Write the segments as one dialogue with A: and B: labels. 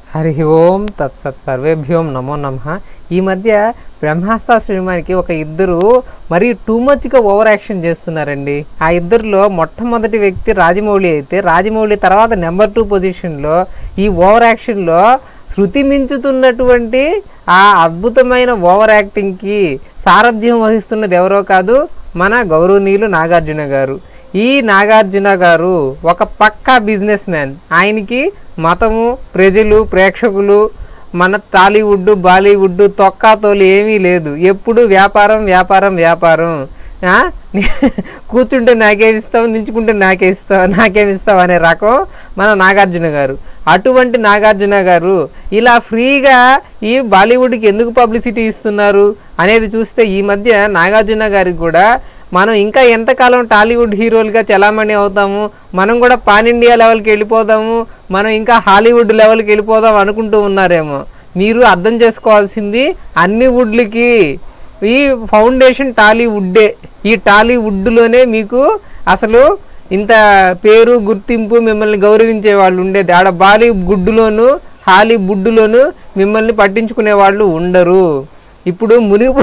A: హరి ఓం తత్సత్ సర్వేభ్యోం నమో నమ ఈ మధ్య బ్రహ్మాస్త్ర సినిమాకి ఒక ఇద్దరు మరీ టూ మచ్గా ఓవర్ యాక్షన్ చేస్తున్నారండి ఆ ఇద్దరిలో మొట్టమొదటి వ్యక్తి రాజమౌళి అయితే రాజమౌళి తర్వాత నెంబర్ టూ పొజిషన్లో ఈ ఓవర్ యాక్షన్లో శృతి మించుతున్నటువంటి ఆ అద్భుతమైన ఓవర్ యాక్టింగ్కి సారథ్యం వహిస్తున్నది ఎవరో కాదు మన గౌరవనీయులు నాగార్జున గారు ఈ నాగార్జున గారు ఒక పక్కా బిజినెస్ మ్యాన్ ఆయనకి మతము ప్రజలు ప్రేక్షకులు మన టాలీవుడ్ బాలీవుడ్ తొక్కాతోలు ఏమీ లేదు ఎప్పుడు వ్యాపారం వ్యాపారం వ్యాపారం ఆ? కూర్చుంటే నాకే ఇస్తావు నించుకుంటే నాకే ఇస్తావు నాకేమి ఇస్తావు అనే రకం మన నాగార్జున గారు అటువంటి నాగార్జున గారు ఇలా ఫ్రీగా ఈ బాలీవుడ్కి ఎందుకు పబ్లిసిటీ ఇస్తున్నారు అనేది చూస్తే ఈ మధ్య నాగార్జున గారికి కూడా మనం ఇంకా ఎంతకాలం టాలీవుడ్ హీరోలుగా చలామణి అవుతాము మనం కూడా పాన్ ఇండియా లెవెల్కి వెళ్ళిపోదాము మనం ఇంకా హాలీవుడ్ లెవెల్కి వెళ్ళిపోదాం అనుకుంటూ ఉన్నారేమో మీరు అర్థం చేసుకోవాల్సింది అన్ని వుడ్లకి ఈ ఫౌండేషన్ టాలీవుడ్డే ఈ టాలీవుడ్లోనే మీకు అసలు ఇంత పేరు గుర్తింపు మిమ్మల్ని గౌరవించే వాళ్ళు ఉండేది ఆడ బాలీవుడ్లోను హాలీవుడ్లోను మిమ్మల్ని పట్టించుకునే వాళ్ళు ఉండరు ఇప్పుడు మునిగి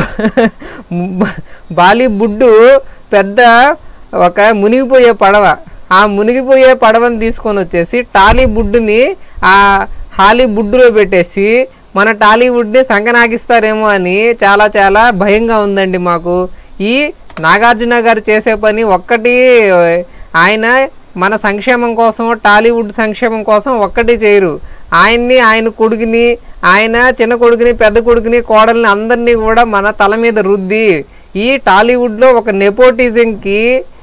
A: బాలీవుడ్ పెద్ద ఒక మునిగిపోయే పడవ ఆ మునిగిపోయే పడవని తీసుకొని వచ్చేసి టాలీవుడ్ని ఆ హాలీవుడ్లో పెట్టేసి మన టాలీవుడ్ని సంకనాగిస్తారేమో అని చాలా చాలా భయంగా ఉందండి మాకు ఈ నాగార్జున గారు చేసే పని ఒక్కటి ఆయన మన సంక్షేమం కోసం టాలీవుడ్ సంక్షేమం కోసం ఒక్కటి చేయరు ఆయన్ని ఆయన కొడుకుని ఆయన చిన్న కొడుకుని పెద్ద కొడుకుని కోడల్ని అందరినీ కూడా మన తల మీద రుద్ది ఈ టాలీవుడ్లో ఒక నెపోటిజంకి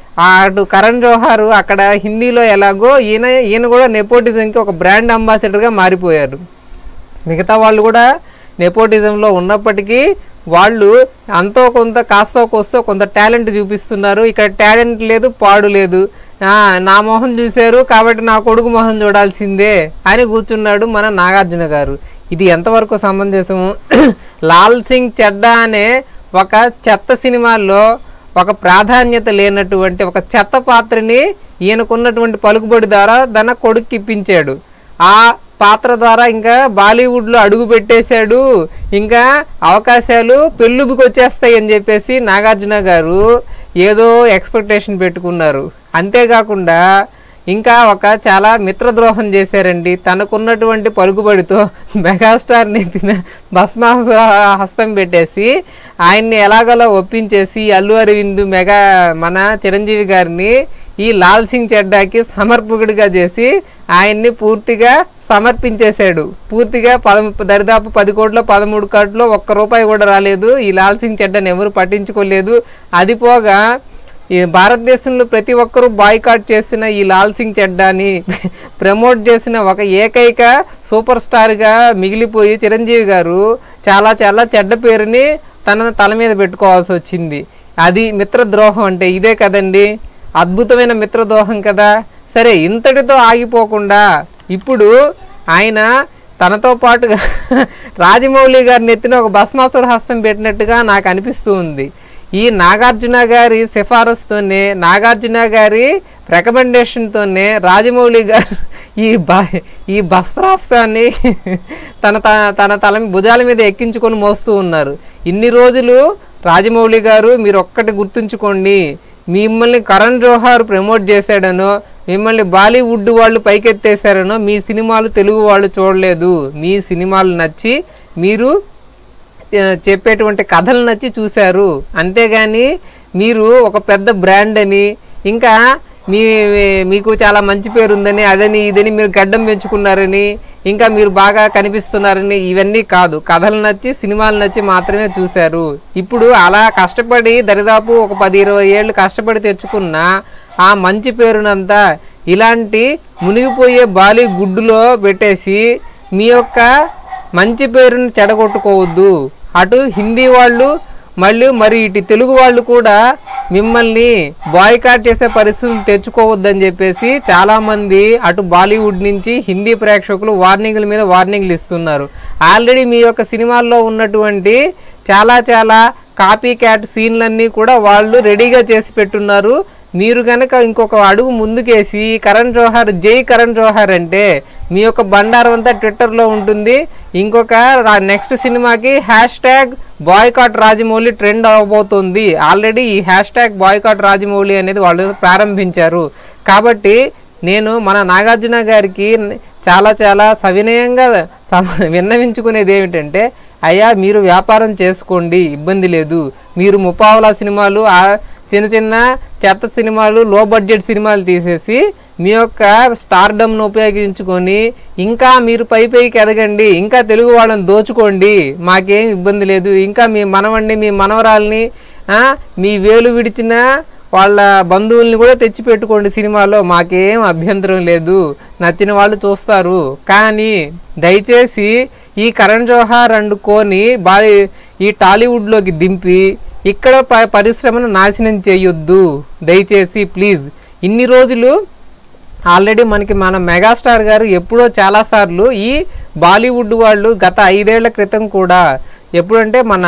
A: అటు కరణ్ జోహార్ అక్కడ హిందీలో ఎలాగో ఈయన ఈయన కూడా నెపోటిజంకి ఒక బ్రాండ్ అంబాసిడర్గా మారిపోయారు మిగతా వాళ్ళు కూడా నెపోటిజంలో ఉన్నప్పటికీ వాళ్ళు అంతో కొంత కాస్తో కోస్తో కొంత టాలెంట్ చూపిస్తున్నారు ఇక్కడ టాలెంట్ లేదు పాడు లేదు ఆ, నా మొహం చూశారు కాబట్టి నా కొడుకు మొహం చూడాల్సిందే అని కూర్చున్నాడు మన నాగార్జున గారు ఇది ఎంతవరకు సమంజసము లాల్ సింగ్ చెడ్డా అనే ఒక చెత్త సినిమాల్లో ఒక ప్రాధాన్యత లేనటువంటి ఒక చెత్త పాత్రని ఈయనకున్నటువంటి పలుకుబడి ద్వారా తన కొడుకు ఇప్పించాడు ఆ పాత్ర ద్వారా ఇంకా బాలీవుడ్లో అడుగు పెట్టేశాడు ఇంకా అవకాశాలు పెళ్ళుబుకి వచ్చేస్తాయి అని చెప్పేసి నాగార్జున గారు ఏదో ఎక్స్పెక్టేషన్ పెట్టుకున్నారు అంతేకాకుండా ఇంకా ఒక చాలా మిత్రద్రోహం చేశారండి తనకున్నటువంటి పలుకుబడితో మెగాస్టార్ నెత్తిన భస్మాస హస్తం పెట్టేసి ఆయన్ని ఎలాగోలా ఒప్పించేసి అల్లు అరవింద్ మెగా మన చిరంజీవి గారిని ఈ లాల్ సింగ్ చెడ్డాకి సమర్పకుడిగా చేసి ఆయన్ని పూర్తిగా సమర్పించేశాడు పూర్తిగా పద దరిదాపు పది కోట్ల పదమూడు కోట్లు ఒక్క రూపాయి కూడా రాలేదు ఈ లాల్ సింగ్ చెడ్డని ఎవరు పట్టించుకోలేదు అది పోగా ఈ భారతదేశంలో ప్రతి ఒక్కరూ బాయ్కాట్ చేసిన ఈ లాల్ సింగ్ చెడ్డాని ప్రమోట్ చేసిన ఒక ఏకైక సూపర్ స్టార్గా మిగిలిపోయి చిరంజీవి గారు చాలా చాలా చెడ్డ పేరుని తన తల మీద పెట్టుకోవాల్సి వచ్చింది అది మిత్రద్రోహం అంటే ఇదే కదండి అద్భుతమైన మిత్రద్రోహం కదా సరే ఇంతటితో ఆగిపోకుండా ఇప్పుడు ఆయన తనతో పాటుగా రాజమౌళి గారిని ఎత్తిన ఒక భస్మాసుర హస్తం పెట్టినట్టుగా నాకు అనిపిస్తూ ఉంది ఈ నాగార్జున గారి సిఫారసుతోనే నాగార్జున గారి రికమెండేషన్తోనే రాజమౌళి గారు ఈ బ ఈ భస్త్రాస్త్రాన్ని తన త- తన తల భుజాల మీద ఎక్కించుకొని మోస్తూ ఉన్నారు ఇన్ని రోజులు రాజమౌళి గారు మీరు ఒక్కటి గుర్తుంచుకోండి మిమ్మల్ని కరణ్ జోహార్ ప్రమోట్ చేశాడనో మిమ్మల్ని బాలీవుడ్ వాళ్ళు పైకెత్తేసారనో మీ సినిమాలు తెలుగు వాళ్ళు చూడలేదు మీ సినిమాలు నచ్చి మీరు ఆ, చెప్పేటువంటి కథలు నచ్చి చూశారు అంతేగాని మీరు ఒక పెద్ద బ్రాండ్ అని ఇంకా మీ మీకు చాలా మంచి పేరు ఉందని అదని ఇదని మీరు గడ్డం పెంచుకున్నారని ఇంకా మీరు బాగా కనిపిస్తున్నారని ఇవన్నీ కాదు కథలు నచ్చి సినిమాలు నచ్చి మాత్రమే చూశారు ఇప్పుడు అలా కష్టపడి దరిదాపు ఒక పది ఇరవై ఏళ్ళు కష్టపడి తెచ్చుకున్న ఆ మంచి పేరునంతా ఇలాంటి మునిగిపోయే బాలీ గుడ్డులో పెట్టేసి మీ యొక్క మంచి పేరుని చెడగొట్టుకోవద్దు అటు హిందీ వాళ్ళు మళ్ళీ మరి ఇటు తెలుగు వాళ్ళు కూడా మిమ్మల్ని బాయ్కాట్ చేసే పరిస్థితులు తెచ్చుకోవద్దని చెప్పేసి చాలామంది అటు బాలీవుడ్ నుంచి హిందీ ప్రేక్షకులు వార్నింగ్ల మీద వార్నింగ్లు ఇస్తున్నారు ఆల్రెడీ మీ యొక్క సినిమాల్లో ఉన్నటువంటి చాలా చాలా కాపీ క్యాట్ సీన్లన్నీ కూడా వాళ్ళు రెడీగా చేసి పెట్టున్నారు మీరు కనుక ఇంకొక అడుగు ముందుకేసి కరణ్ జోహార్ జై కరణ్ జోహార్ అంటే మీ యొక్క బండారం అంతా ట్విట్టర్లో ఉంటుంది ఇంకొక నెక్స్ట్ సినిమాకి hashtag boycott Rajamouli trend అవబోతుంది ఆల్రెడీ ఈ హ్యాష్ ట్యాగ్ బాయ్కాట్ రాజమౌళి అనేది వాళ్ళు ప్రారంభించారు కాబట్టి నేను మన నాగార్జున గారికి చాలా చాలా సవినయంగా సమ- విన్నవించుకునేది ఏమిటంటే అయ్యా మీరు వ్యాపారం చేసుకోండి ఇబ్బంది లేదు మీరు ముప్పావలా సినిమాలు ఆ చిన్న చిన్న చెత్త సినిమాలు లో బడ్జెట్ సినిమాలు తీసేసి మీ యొక్క స్టార్డమ్ను ఉపయోగించుకొని ఇంకా మీరు పై పైకి ఎదగండి ఇంకా తెలుగు వాళ్ళని దోచుకోండి మాకేం ఇబ్బంది లేదు ఇంకా మీ మనవండి మీ మనవరాల్ని ఆ, మీ వేలు విడిచిన వాళ్ళ బంధువుల్ని కూడా తెచ్చి పెట్టుకోండి సినిమాలో మాకేం అభ్యంతరం లేదు నచ్చిన వాళ్ళు చూస్తారు కానీ దయచేసి ఈ కరణ్ జోహార్ అండ్ కోని బాలి ఈ టాలీవుడ్లోకి దింపి ఇక్కడ ప పరిశ్రమను నాశనం చేయొద్దు దయచేసి ప్లీజ్ ఇన్ని రోజులు ఆల్రెడీ మనకి మన మెగాస్టార్ గారు ఎప్పుడో చాలాసార్లు ఈ బాలీవుడ్ వాళ్ళు గత ఐదేళ్ల క్రితం కూడా ఎప్పుడంటే మన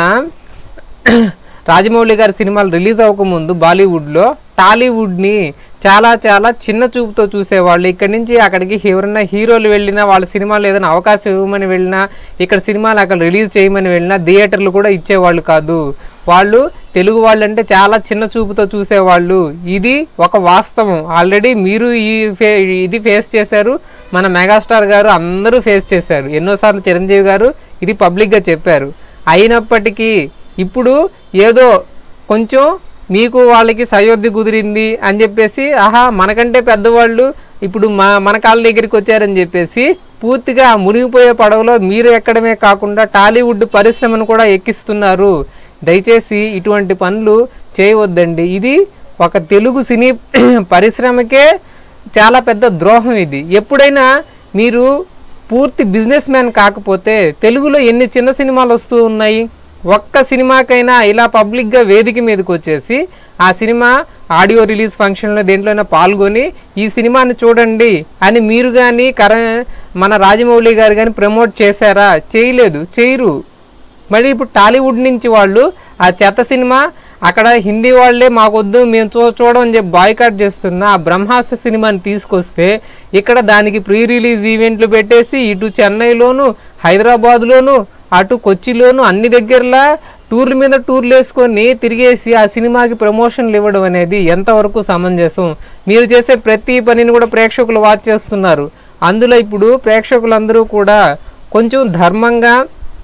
A: రాజమౌళి గారి సినిమాలు రిలీజ్ అవ్వకముందు బాలీవుడ్లో టాలీవుడ్ని చాలా చాలా చిన్న చూపుతో చూసేవాళ్ళు ఇక్కడి నుంచి అక్కడికి ఎవరైనా హీరోలు వెళ్ళినా వాళ్ళ సినిమాలు ఏదైనా అవకాశం ఇవ్వమని వెళ్ళినా ఇక్కడ సినిమాలు అక్కడ రిలీజ్ చేయమని వెళ్ళినా థియేటర్లు కూడా ఇచ్చేవాళ్ళు కాదు వాళ్ళు తెలుగు వాళ్ళు అంటే చాలా చిన్న చూపుతో చూసేవాళ్ళు ఇది ఒక వాస్తవం ఆల్రెడీ మీరు ఈ ఫే ఇది ఫేస్ చేశారు మన మెగాస్టార్ గారు అందరూ ఫేస్ చేశారు ఎన్నోసార్లు చిరంజీవి గారు ఇది పబ్లిక్గా చెప్పారు అయినప్పటికీ ఇప్పుడు ఏదో కొంచెం మీకు వాళ్ళకి సయోధ్య కుదిరింది అని చెప్పేసి ఆహా మనకంటే పెద్దవాళ్ళు ఇప్పుడు మా మన కాళ్ళ దగ్గరికి వచ్చారని చెప్పేసి పూర్తిగా ఆ మునిగిపోయే పడవలో మీరు ఎక్కడమే కాకుండా టాలీవుడ్ పరిశ్రమను కూడా ఎక్కిస్తున్నారు దయచేసి ఇటువంటి పనులు చేయవద్దండి ఇది ఒక తెలుగు సినీ పరిశ్రమకే చాలా పెద్ద ద్రోహం ఇది ఎప్పుడైనా మీరు పూర్తి బిజినెస్ మ్యాన్ కాకపోతే తెలుగులో ఎన్ని చిన్న సినిమాలు వస్తూ ఉన్నాయి ఒక్క సినిమాకైనా ఇలా పబ్లిక్గా వేదిక మీదకి వచ్చేసి ఆ సినిమా ఆడియో రిలీజ్ ఫంక్షన్లో దేంట్లోనే పాల్గొని ఈ సినిమాని చూడండి అని మీరు కానీ కర మన రాజమౌళి గారు కానీ ప్రమోట్ చేశారా చేయలేదు చేయరు మళ్ళీ ఇప్పుడు టాలీవుడ్ నుంచి వాళ్ళు ఆ చెత్త సినిమా అక్కడ హిందీ వాళ్ళే మాకొద్దు మేము చూ చూడమని చెప్పి బాయ్కాట్ చేస్తున్న ఆ బ్రహ్మాస్త్ర సినిమాని తీసుకొస్తే ఇక్కడ దానికి ప్రీ రిలీజ్ ఈవెంట్లు పెట్టేసి ఇటు చెన్నైలోను హైదరాబాద్లోను అటు కొచ్చిలోను అన్ని దగ్గరలా టూర్ల మీద టూర్లు వేసుకొని తిరిగేసి ఆ సినిమాకి ప్రమోషన్లు ఇవ్వడం అనేది ఎంతవరకు సమంజసం మీరు చేసే ప్రతి పనిని కూడా ప్రేక్షకులు వాచ్ చేస్తున్నారు అందులో ఇప్పుడు ప్రేక్షకులందరూ కూడా కొంచెం ధర్మంగా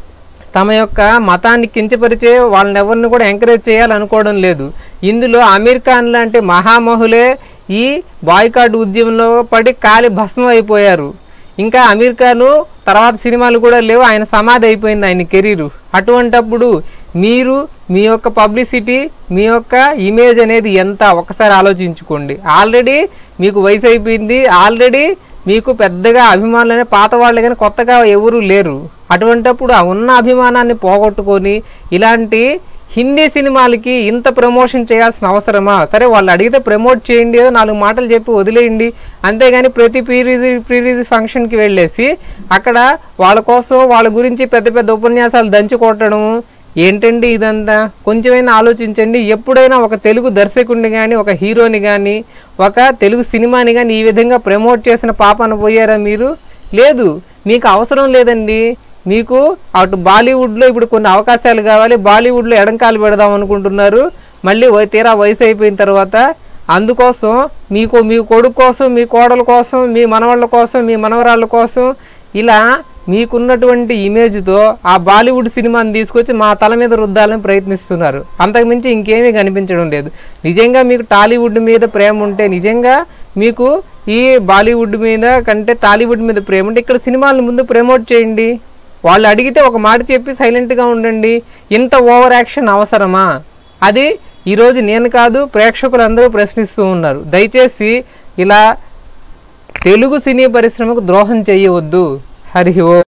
A: తమ యొక్క మతాన్ని కించపరిచే వాళ్ళని ఎవరిని కూడా ఎంకరేజ్ చేయాలనుకోవడం లేదు ఇందులో అమీర్ ఖాన్ లాంటి మహామహులే ఈ బాయ్కాట్ ఉద్యమంలో పడి కాలి భస్మం అయిపోయారు ఇంకా అమీర్ ఖాను తర్వాత సినిమాలు కూడా లేవు ఆయన సమాధి అయిపోయింది ఆయన కెరీరు అటువంటప్పుడు మీరు మీ యొక్క పబ్లిసిటీ మీ యొక్క ఇమేజ్ అనేది ఎంత ఒకసారి ఆలోచించుకోండి ఆల్రెడీ మీకు వయసు అయిపోయింది ఆల్రెడీ మీకు పెద్దగా అభిమానులనే పాత వాళ్ళు కానీ కొత్తగా ఎవరు లేరు అటువంటప్పుడు ఆ ఉన్న అభిమానాన్ని పోగొట్టుకొని ఇలాంటి హిందీ సినిమాలకి ఇంత ప్రమోషన్ చేయాల్సిన అవసరమా సరే వాళ్ళు అడిగితే ప్రమోట్ చేయండి ఏదో నాలుగు మాటలు చెప్పి వదిలేయండి అంతేగాని ప్రతి ప్రీ రిలీజ్ ప్రీ రిలీజ్ ఫంక్షన్కి వెళ్ళేసి అక్కడ వాళ్ళ కోసం వాళ్ళ గురించి పెద్ద పెద్ద ఉపన్యాసాలు దంచి కొట్టడము ఏంటండి ఇదంతా కొంచెమైనా ఆలోచించండి ఎప్పుడైనా ఒక తెలుగు దర్శకుడిని కానీ ఒక హీరోని కానీ ఒక తెలుగు సినిమాని కానీ ఈ విధంగా ప్రమోట్ చేసిన పాపను పోయారా మీరు లేదు మీకు అవసరం లేదండి మీకు అటు బాలీవుడ్లో ఇప్పుడు కొన్ని అవకాశాలు కావాలి బాలీవుడ్లో ఎడంకాలు పెడదాం అనుకుంటున్నారు మళ్ళీ వై- తీరా వయసు అయిపోయిన తర్వాత అందుకోసం మీకు మీ కొడుకు కోసం మీ కోడల కోసం మీ మనవాళ్ళ కోసం మీ మనవరాళ్ళ కోసం ఇలా మీకున్నటువంటి ఇమేజ్తో ఆ బాలీవుడ్ సినిమాని తీసుకొచ్చి మా తల మీద రుద్దాలని ప్రయత్నిస్తున్నారు అంతకుమించి ఇంకేమీ కనిపించడం లేదు నిజంగా మీకు టాలీవుడ్ మీద ప్రేమ ఉంటే నిజంగా మీకు ఈ బాలీవుడ్ మీద కంటే టాలీవుడ్ మీద ప్రేమ ఉంటే ఇక్కడ సినిమాలను ముందు ప్రమోట్ చేయండి వాళ్ళు అడిగితే ఒక మాట చెప్పి సైలెంట్గా ఉండండి ఇంత ఓవర్ యాక్షన్ అవసరమా అది ఈరోజు నేను కాదు ప్రేక్షకులందరూ ప్రశ్నిస్తూ ఉన్నారు దయచేసి ఇలా తెలుగు సినీ పరిశ్రమకు ద్రోహం చేయవద్దు హరి ఓ